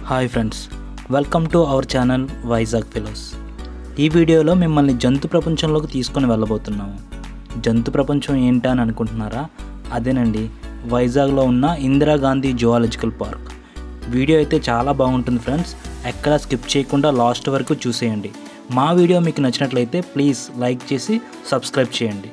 hi friends welcome to our channel Vizag fellows ఈ వీడియోలో మిమ్మల్ని జంతు ప్రపంచంలోకి తీసుకొని వెళ్ళబోతున్నాము జంతు ప్రపంచం ఏంటా అని అనుకుంటున్నారా అదేనండి వైజాగ్లో ఉన్న ఇందిరాగాంధీ జువాలజికల్ పార్క్ వీడియో అయితే చాలా బాగుంటుంది ఫ్రెండ్స్ ఎక్కడ స్కిప్ చేయకుండా లాస్ట్ వరకు చూసేయండి మా వీడియో మీకు నచ్చినట్లయితే ప్లీజ్ లైక్ చేసి సబ్స్క్రైబ్ చేయండి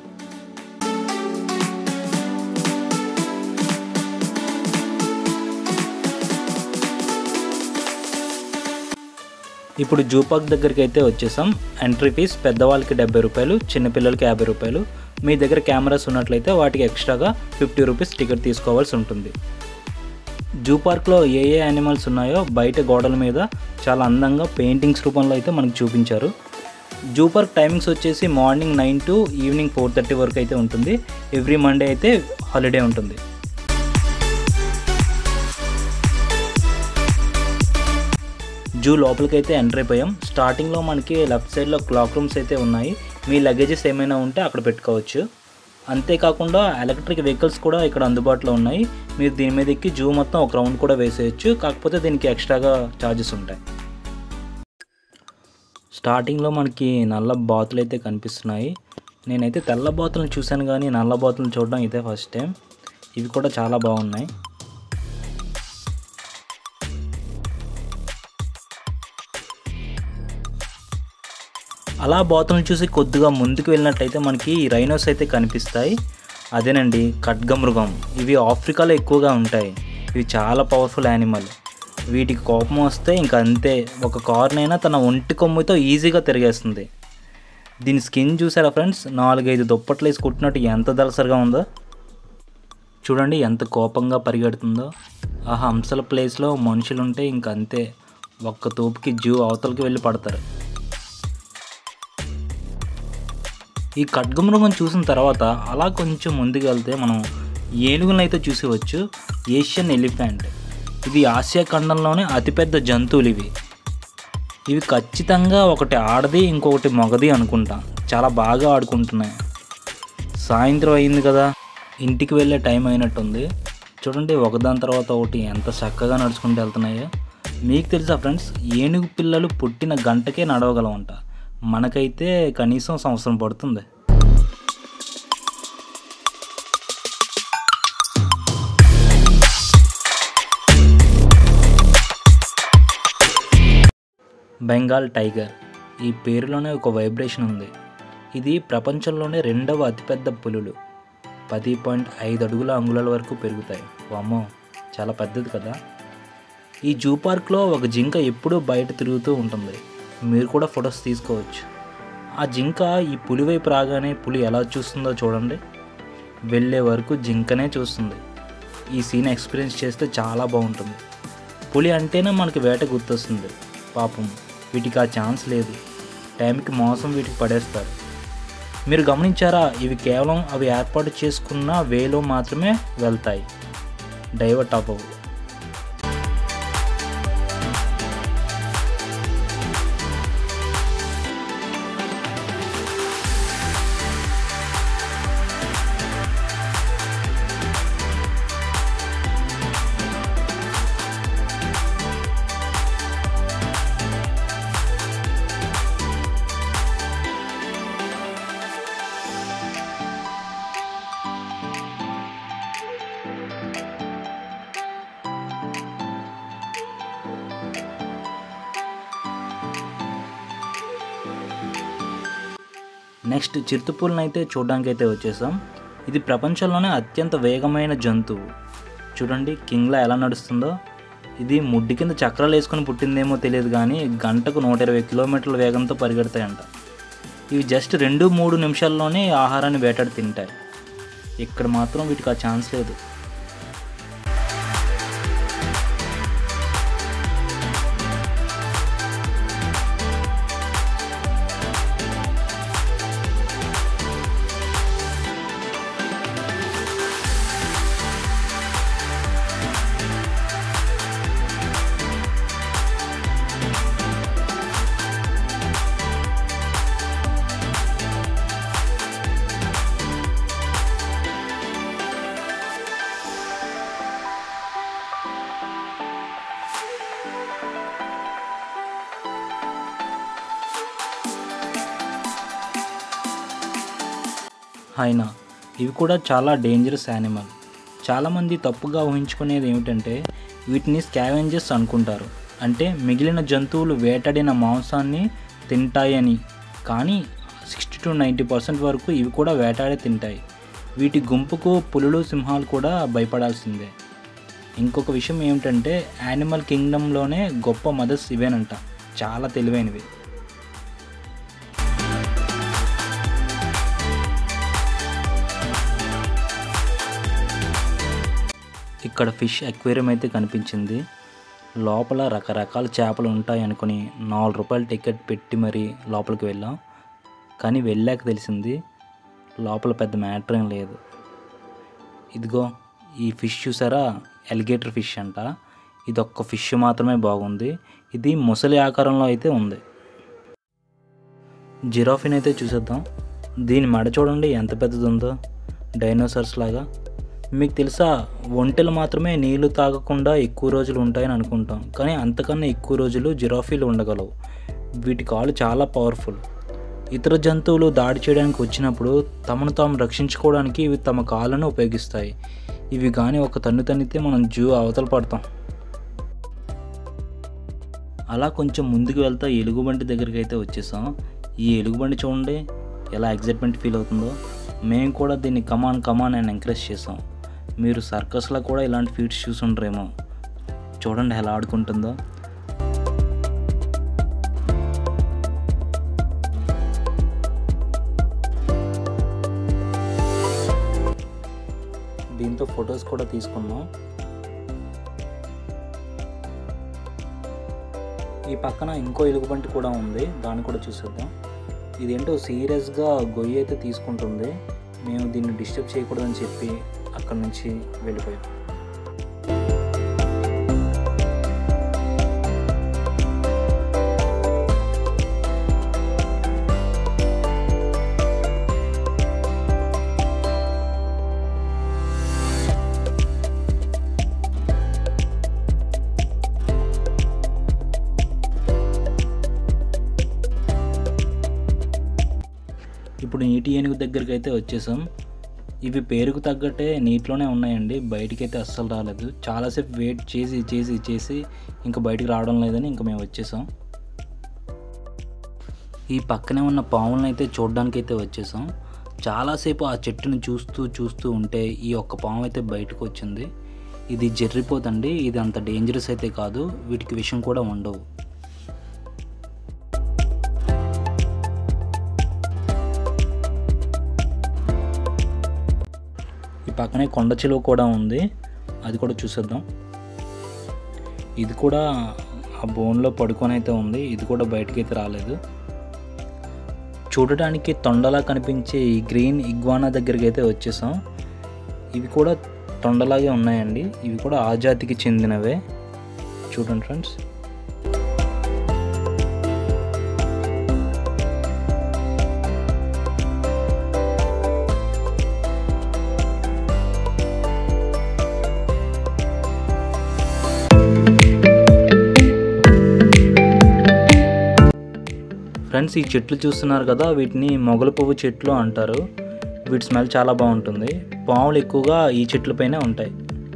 ఇప్పుడు జూ పార్క్ దగ్గరికి అయితే వచ్చేసాం ఎంట్రీ ఫీజ్ పెద్దవాళ్ళకి డెబ్బై రూపాయలు చిన్నపిల్లలకి యాభై రూపాయలు మీ దగ్గర కెమెరాస్ ఉన్నట్లయితే వాటికి ఎక్స్ట్రాగా ఫిఫ్టీ రూపీస్ టికెట్ తీసుకోవాల్సి ఉంటుంది జూ పార్క్లో ఏ ఏ యానిమల్స్ ఉన్నాయో బయట గోడల మీద చాలా అందంగా పెయింటింగ్స్ రూపంలో అయితే మనకు చూపించారు జూ పార్క్ టైమింగ్స్ వచ్చేసి morning nine to evening four thirty వరకు అయితే ఉంటుంది ఎవ్రీ మండే అయితే హాలిడే ఉంటుంది జూ లోపలికి అయితే ఎంటర్ అయిపోయాం స్టార్టింగ్లో మనకి లెఫ్ట్ సైడ్లో క్లాక్ రూమ్స్ అయితే ఉన్నాయి మీ లగేజెస్ ఏమైనా ఉంటే అక్కడ పెట్టుకోవచ్చు అంతేకాకుండా ఎలక్ట్రిక్ వెహికల్స్ కూడా ఇక్కడ అందుబాటులో ఉన్నాయి మీరు దీని మీద ఎక్కి జూ మొత్తం ఒక రౌండ్ కూడా వేసేయచ్చు కాకపోతే దీనికి ఎక్స్ట్రాగా ఛార్జెస్ ఉంటాయి స్టార్టింగ్లో మనకి నల్ల బాతులు అయితే కనిపిస్తున్నాయి నేనైతే తెల్ల బాతులను చూశాను కానీ నల్ల బాతులను చూడడం ఇదే ఫస్ట్ టైం ఇవి కూడా చాలా బాగున్నాయి అలా బాతులను చూసి కొద్దిగా ముందుకు వెళ్ళినట్టయితే మనకి ఈ రైనోస్ అయితే కనిపిస్తాయి అదేనండి ఖడ్గమృగం ఇవి ఆఫ్రికాలో ఎక్కువగా ఉంటాయి ఇవి చాలా పవర్ఫుల్ యానిమల్ వీటికి కోపం వస్తే ఇంకా అంతే ఒక కార్నైనా తన ఒంటి కొమ్ముతో ఈజీగా తిరిగేస్తుంది దీని స్కిన్ చూసారా ఫ్రెండ్స్ నాలుగైదు దుప్పట్లు వేసి కుట్టినట్టు ఎంత దలసరిగా ఉందో చూడండి ఎంత కోపంగా పరిగెడుతుందో ఆ హంసల ప్లేస్లో మనుషులు ఉంటే ఇంక అంతే ఒక్క తోపుకి జూ అవతలకి వెళ్ళి పడతారు ఈ ఖడ్గమృగం చూసిన తర్వాత అలా కొంచెం ముందుకు వెళ్తే మనం ఏనుగులను అయితే చూసేవచ్చు ఏషియన్ ఎలిఫెంట్ ఇవి ఆసియా ఖండంలోనే అతిపెద్ద జంతువులు ఇవి ఇవి ఖచ్చితంగా ఒకటి ఆడది ఇంకొకటి మగది అనుకుంటా చాలా బాగా ఆడుకుంటున్నాయి సాయంత్రం అయింది కదా ఇంటికి వెళ్ళే టైం అయినట్టుంది చూడండి ఒకదాని తర్వాత ఒకటి ఎంత చక్కగా నడుచుకుంటూ వెళ్తున్నాయో మీకు తెలుసా ఫ్రెండ్స్ ఏనుగు పిల్లలు పుట్టిన గంటకే నడవగలమంట మనకైతే కనీసం సంవత్సరం పడుతుంది బెంగాల్ టైగర్ ఈ పేరులోనే ఒక వైబ్రేషన్ ఉంది ఇది ప్రపంచంలోనే రెండవ అతిపెద్ద పులులు పది పాయింట్ ఐదు అడుగుల అంగుళాల వరకు పెరుగుతాయి వామ్మో చాలా పెద్దది కదా ఈ జూ పార్క్లో ఒక జింక ఎప్పుడూ బయట తిరుగుతూ ఉంటుంది మీరు కూడా ఫొటోస్ తీసుకోవచ్చు ఆ జింక ఈ పులి వైపు రాగానే పులి ఎలా చూస్తుందో చూడండి వెళ్ళే వరకు జింకనే చూస్తుంది ఈ సీన్ ఎక్స్పీరియన్స్ చేస్తే చాలా బాగుంటుంది పులి అంటేనే మనకి వేట గుర్తొస్తుంది పాపం వీటికి ఆ ఛాన్స్ లేదు టైంకి మోసం వీటికి పడేస్తారు మీరు గమనించారా ఇవి కేవలం అవి ఏర్పాటు చేసుకున్న వేలో మాత్రమే వెళ్తాయి డైవర్ట్ అవ్వవు నెక్స్ట్ చిరుతపుల్ని అయితే చూడడానికి అయితే వచ్చేసాం ఇది ప్రపంచంలోనే అత్యంత వేగమైన జంతువు చూడండి కింగ్లా ఎలా నడుస్తుందో ఇది ముడ్డి కింద చక్రాలు వేసుకొని పుట్టిందేమో తెలియదు కానీ గంటకు నూట ఇరవై కిలోమీటర్ల వేగంతో పరిగెడతాయంట ఇవి జస్ట్ రెండు మూడు నిమిషాల్లోనే ఆహారాన్ని వేటాడి తింటాయి ఇక్కడ మాత్రం వీటికి ఆ ఛాన్స్ లేదు హైనా ఇవి కూడా చాలా డేంజరస్ యానిమల్ చాలామంది తప్పుగా ఊహించుకునేది ఏమిటంటే వీటిని స్కావెంజర్స్ అనుకుంటారు అంటే మిగిలిన జంతువులు వేటాడిన మాంసాన్ని తింటాయని కానీ సిక్స్టీ టు నైంటీ పర్సెంట్ వరకు ఇవి కూడా వేటాడే తింటాయి వీటి గుంపుకు పులులు సింహాలు కూడా భయపడాల్సిందే ఇంకొక విషయం ఏమిటంటే యానిమల్ కింగ్డమ్లోనే గొప్ప మదర్స్ ఇవేనంట చాలా తెలివైనవి ఇక్కడ ఫిష్ అక్వేరియం అయితే కనిపించింది లోపల రకరకాల చేపలు ఉంటాయి అనుకుని నాలుగు రూపాయలు టికెట్ పెట్టి మరీ లోపలికి వెళ్ళాం కానీ వెళ్ళాక తెలిసింది లోపల పెద్ద మ్యాటర్ ఏం లేదు ఇదిగో ఈ ఫిష్ చూసారా ఎలిగేటర్ ఫిష్ అంట ఇది ఒక్క ఫిష్ మాత్రమే బాగుంది ఇది ముసలి ఆకారంలో అయితే ఉంది జిరాఫిన్ అయితే చూసేద్దాం దీని మెడ చూడండి ఎంత పెద్దది ఉందో డైనోసార్స్ లాగా మీకు తెలుసా ఒంటెలు మాత్రమే నీళ్లు తాగకుండా ఎక్కువ రోజులు ఉంటాయని అనుకుంటాం కానీ అంతకన్నా ఎక్కువ రోజులు జిరాఫీలు ఉండగలవు వీటి కాళ్ళు చాలా పవర్ఫుల్ ఇతర జంతువులు దాడి చేయడానికి వచ్చినప్పుడు తమను తాము రక్షించుకోవడానికి ఇవి తమ కాళ్ళను ఉపయోగిస్తాయి ఇవి కానీ ఒక తన్ను తన్నితే మనం జూ అవతల పడతాం అలా కొంచెం ముందుకు వెళ్తా ఎలుగుబంటి దగ్గరికి అయితే వచ్చేసాం ఈ ఎలుగుబంటి చూడండి ఎలా ఎగ్జైట్మెంట్ ఫీల్ అవుతుందో మేము కూడా దీన్ని కమాన్ కమాన్ అని ఎంకరేజ్ చేసాం మీరు సర్కస్లో కూడా ఇలాంటి ఫీట్స్ చూసుండ్రేమో చూడండి ఎలా ఆడుకుంటుందో దీంతో ఫొటోస్ కూడా తీసుకున్నాం ఈ పక్కన ఇంకో ఎలుగుబంటి కూడా ఉంది దాన్ని కూడా చూసేద్దాం ఇదేంటో సీరియస్గా గొయ్యి అయితే తీసుకుంటుంది మేము దీన్ని డిస్టర్బ్ చేయకూడదని చెప్పి అక్కడి నుంచి వెళ్ళిపోయాం ఇప్పుడు నీటి ఏనుగు దగ్గరికి అయితే వచ్చేసాం ఇవి పేరుకు తగ్గట్టే నీటిలోనే ఉన్నాయండి బయటికైతే అస్సలు రాలేదు చాలాసేపు వెయిట్ చేసి చేసి చేసి ఇంకా బయటికి రావడం లేదని ఇంకా మేము వచ్చేసాం ఈ పక్కనే ఉన్న పాములను అయితే చూడడానికి అయితే వచ్చేసాం చాలాసేపు ఆ చెట్టుని చూస్తూ చూస్తూ ఉంటే ఈ ఒక్క పాము అయితే బయటకు వచ్చింది ఇది జర్రిపోతండి ఇది అంత డేంజరస్ అయితే కాదు వీటికి విషయం కూడా ఉండవు ఈ పక్కనే కొండ చిలువ కూడా ఉంది అది కూడా చూసేద్దాం ఇది కూడా ఆ బోన్లో పడుకొని అయితే ఉంది ఇది కూడా బయటికి అయితే రాలేదు చూడటానికి తొండలా కనిపించే ఈ గ్రీన్ ఇగ్వానా దగ్గరికి అయితే వచ్చేసాం ఇవి కూడా తొండలాగే ఉన్నాయండి ఇవి కూడా ఆ జాతికి చెందినవే చూడండి ఫ్రెండ్స్ ఫ్రెండ్స్ ఈ చెట్లు చూస్తున్నారు కదా వీటిని మొగల పువ్వు చెట్లు అంటారు వీటి స్మెల్ చాలా బాగుంటుంది పాములు ఎక్కువగా ఈ చెట్లపైనే ఉంటాయి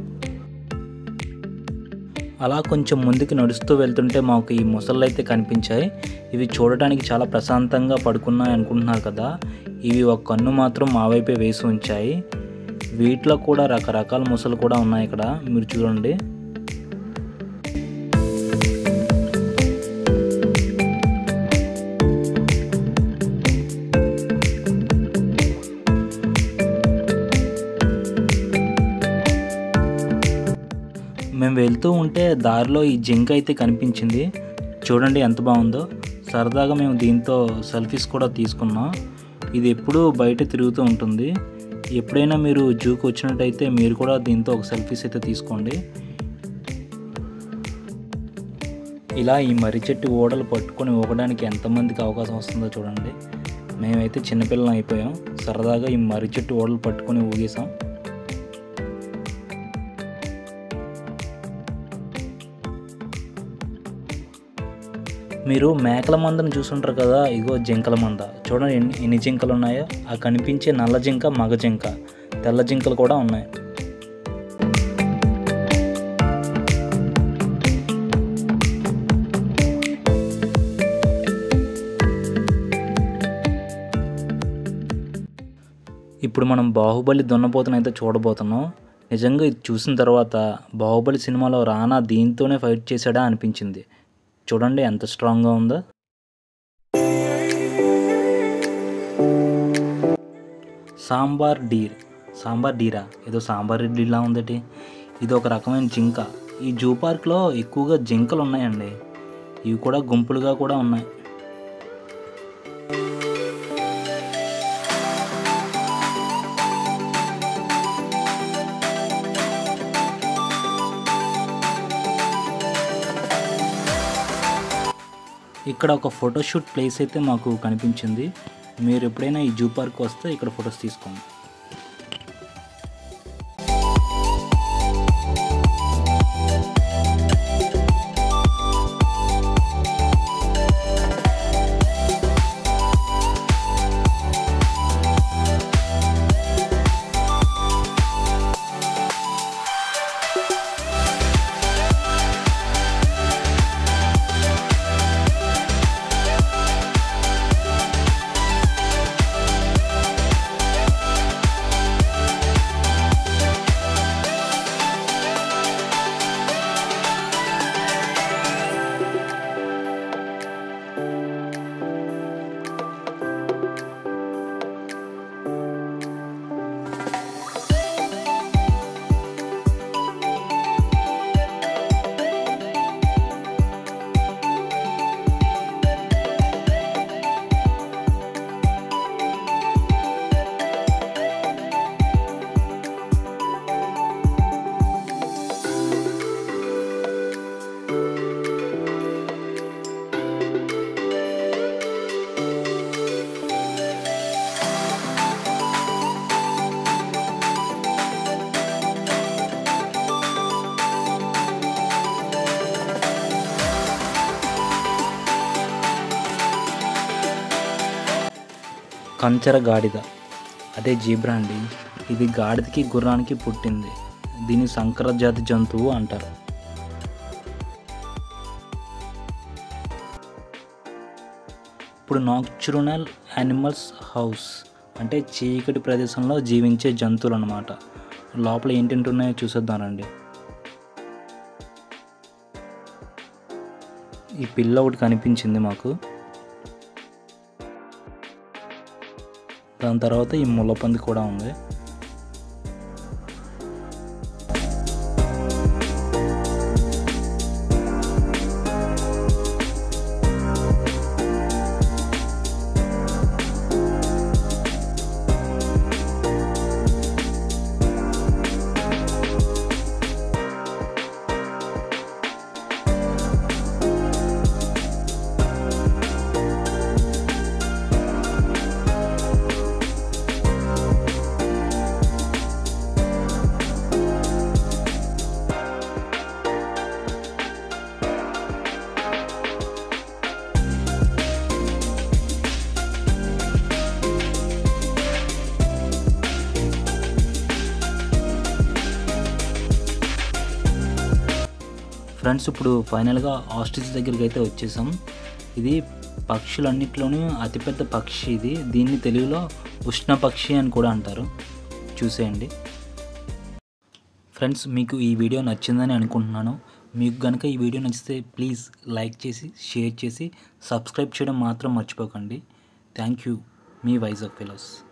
అలా కొంచెం ముందుకు నడుస్తూ వెళ్తుంటే మాకు ఈ మొసళ్ళు అయితే కనిపించాయి ఇవి చూడటానికి చాలా ప్రశాంతంగా పడుకున్నాయి అనుకుంటున్నారు కదా ఇవి ఒక కన్ను మాత్రం మా వైపే వేసి ఉంచాయి వీటిలో కూడా రకరకాల మొసలు కూడా ఉన్నాయి ఇక్కడ మీరు చూడండి మేము వెళ్తూ ఉంటే దారిలో ఈ జింక అయితే కనిపించింది చూడండి ఎంత బాగుందో సరదాగా మేము దీంతో సెల్ఫీస్ కూడా తీసుకున్నాం ఇది ఎప్పుడూ బయట తిరుగుతూ ఉంటుంది ఎప్పుడైనా మీరు జూకి వచ్చినట్టయితే మీరు కూడా దీంతో ఒక సెల్ఫీస్ అయితే తీసుకోండి ఇలా ఈ మర్రి చెట్టు ఓడలు పట్టుకొని ఊగడానికి ఎంతమందికి అవకాశం వస్తుందో చూడండి మేమైతే చిన్నపిల్లలం అయిపోయాం సరదాగా ఈ మర్రి చెట్టు ఓడలు పట్టుకొని ఊగేసాం మీరు మేకల మందను చూసుంటారు కదా ఇగో జింకల మంద చూడండి ఎన్ని ఎన్ని జింకలు ఉన్నాయో ఆ కనిపించే నల్ల జింక మగ జింక తెల్ల జింకలు కూడా ఉన్నాయి ఇప్పుడు మనం బాహుబలి దున్నపోతనైతే చూడబోతున్నాం నిజంగా ఇది చూసిన తర్వాత బాహుబలి సినిమాలో రానా దీంతోనే ఫైట్ చేశాడా అనిపించింది చూడండి ఎంత స్ట్రాంగ్గా ఉందో సాంబార్ డీర్ సాంబార్ డీరా ఏదో సాంబార్ ఇడ్లీలా ఉందటి ఇది ఒక రకమైన జింక ఈ జూ పార్క్లో ఎక్కువగా జింకలు ఉన్నాయండి ఇవి కూడా గుంపులుగా కూడా ఉన్నాయి ఇక్కడ ఒక ఫోటోషూట్ ప్లేస్ అయితే మాకు కనిపించింది మీరు ఎప్పుడైనా ఈ జూ పార్క్ వస్తే ఇక్కడ ఫొటోస్ తీసుకోండి కంచర గాడిద అదే జీబ్రా అండి ఇది గాడిదకి గుర్రానికి పుట్టింది దీన్ని సంకర జాతి జంతువు అంటారు ఇప్పుడు నాక్చురనల్ యానిమల్స్ హౌస్ అంటే చీకటి ప్రదేశంలో జీవించే జంతువులు అనమాట లోపల ఏంటంటే ఉన్నాయో చూసేద్దానండి ఈ పిల్ల ఒకటి కనిపించింది మాకు దాని తర్వాత ఈ ముళ్ళపంది కూడా ఉంది ఫ్రెండ్స్ ఇప్పుడు ఫైనల్గా ఆస్ట్రిచ్ దగ్గరికి అయితే వచ్చేసాం ఇది పక్షులన్నిటిలోనూ అతిపెద్ద పక్షి ఇది దీన్ని తెలుగులో ఉష్ణ పక్షి అని కూడా అంటారు చూసేయండి ఫ్రెండ్స్ మీకు ఈ వీడియో నచ్చిందని అనుకుంటున్నాను మీకు కనుక ఈ వీడియో నచ్చితే ప్లీజ్ లైక్ చేసి షేర్ చేసి సబ్స్క్రైబ్ చేయడం మాత్రం మర్చిపోకండి థ్యాంక్ యూ మీ వైజాగ్ ఫెలోస్